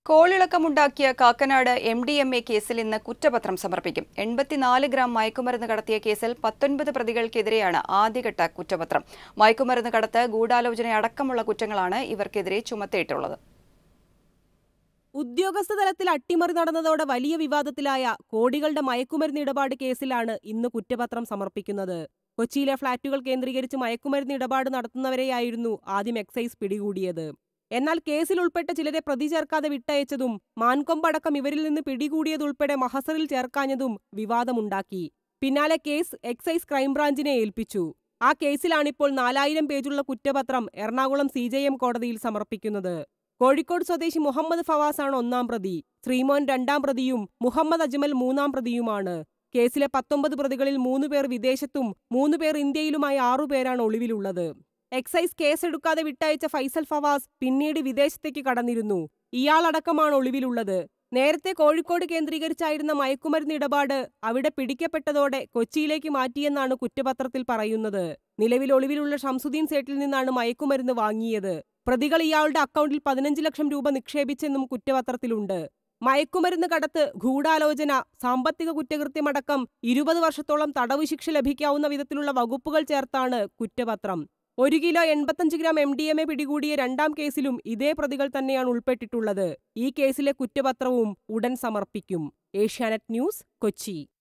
കോളിളക്കമുണ്ടാക്കിയ Kakkanad M D M A കേസിൽ ഇന്ന് കുറ്റപത്രം സമർപ്പിക്കും എൺപത്തിനാല് ഗ്രാം മയക്കുമരുന്ന് കടത്തിയ കേസിൽ പത്തൊൻപത് പ്രതികൾക്കെതിരെയാണ് ആദ്യഘട്ട കുറ്റപത്രം മയക്കുമരുന്ന് കടത്ത് ഗൂഢാലോചന അടക്കമുള്ള കുറ്റങ്ങളാണ് ഇവർക്കെതിരെ ചുമത്തിയിട്ടുള്ളത് ഉദ്യോഗസ്ഥ തലത്തിൽ അട്ടിമറി നടന്നതോടെ വലിയ വിവാദത്തിലായ കോടികളുടെ മയക്കുമരുന്ന് ഇടപാട് കേസിലാണ് ഇന്ന് കുറ്റപത്രം സമർപ്പിക്കുന്നത് കൊച്ചിയിലെ ഫ്ളാറ്റുകൾ കേന്ദ്രീകരിച്ച് മയക്കുമരുന്ന് ഇടപാട് നടത്തുന്നവരെയായിരുന്നു ആദ്യം എക്സൈസ് പിടികൂടിയത് എന്നാൽ കേസിൽ ഉൾപ്പെട്ട ചിലരെ പ്രതി ചേർക്കാതെ വിട്ടയച്ചതും മാൻകൊമ്പടക്കം ഇവരിൽ നിന്ന് പിടികൂടിയതുൾപ്പെടെ മഹസറിൽ ചേർക്കാഞ്ഞതും വിവാദമുണ്ടാക്കി പിന്നാലെ കേസ് എക്സൈസ് ക്രൈംബ്രാഞ്ചിനെ ഏൽപ്പിച്ചു ആ കേസിലാണിപ്പോൾ നാലായിരം പേജുള്ള കുറ്റപത്രം എറണാകുളം സി കോടതിയിൽ സമർപ്പിക്കുന്നത് കോഴിക്കോട് സ്വദേശി മുഹമ്മദ് ഫവാസാണ് ഒന്നാം പ്രതി ശ്രീമോൻ രണ്ടാം പ്രതിയും മുഹമ്മദ് അജ്മൽ മൂന്നാം പ്രതിയുമാണ് കേസിലെ പത്തൊമ്പത് പ്രതികളിൽ മൂന്ന് പേർ വിദേശത്തും മൂന്ന് പേർ ഇന്ത്യയിലുമായി ആറുപേരാണ് ഒളിവിലുള്ളത് എക്സൈസ് കേസെടുക്കാതെ വിട്ടയച്ച ഫൈസൽ ഫവാസ് പിന്നീട് വിദേശത്തേക്ക് കടന്നിരുന്നു ഇയാളടക്കമാണ് ഒളിവിലുള്ളത് നേരത്തെ കോഴിക്കോട് കേന്ദ്രീകരിച്ചായിരുന്ന മയക്കുമരുന്ന് ഇടപാട് അവിടെ പിടിക്കപ്പെട്ടതോടെ കൊച്ചിയിലേക്ക് മാറ്റിയെന്നാണ് കുറ്റപത്രത്തിൽ പറയുന്നത് നിലവിൽ ഒളിവിലുള്ള ഷംസുദ്ദീൻ സേട്ടിൽ നിന്നാണ് മയക്കുമരുന്ന് വാങ്ങിയത് പ്രതികൾ ഇയാളുടെ അക്കൗണ്ടിൽ പതിനഞ്ച് ലക്ഷം രൂപ നിക്ഷേപിച്ചെന്നും കുറ്റപത്രത്തിലുണ്ട് മയക്കുമരുന്ന് കടത്ത് ഗൂഢാലോചന സാമ്പത്തിക കുറ്റകൃത്യമടക്കം ഇരുപത് വർഷത്തോളം തടവ് ശിക്ഷ ലഭിക്കാവുന്ന വിധത്തിലുള്ള വകുപ്പുകൾ ചേർത്താണ് കുറ്റപത്രം ഒരു കിലോ എൺപത്തഞ്ച് gram M D M A പിടികൂടിയ രണ്ടാം കേസിലും ഇതേ പ്രതികൾ തന്നെയാണ് ഉൾപ്പെട്ടിട്ടുള്ളത് ഈ കേസിലെ കുറ്റപത്രവും ഉടൻ സമർപ്പിക്കും ഏഷ്യാനെറ്റ് ന്യൂസ് കൊച്ചി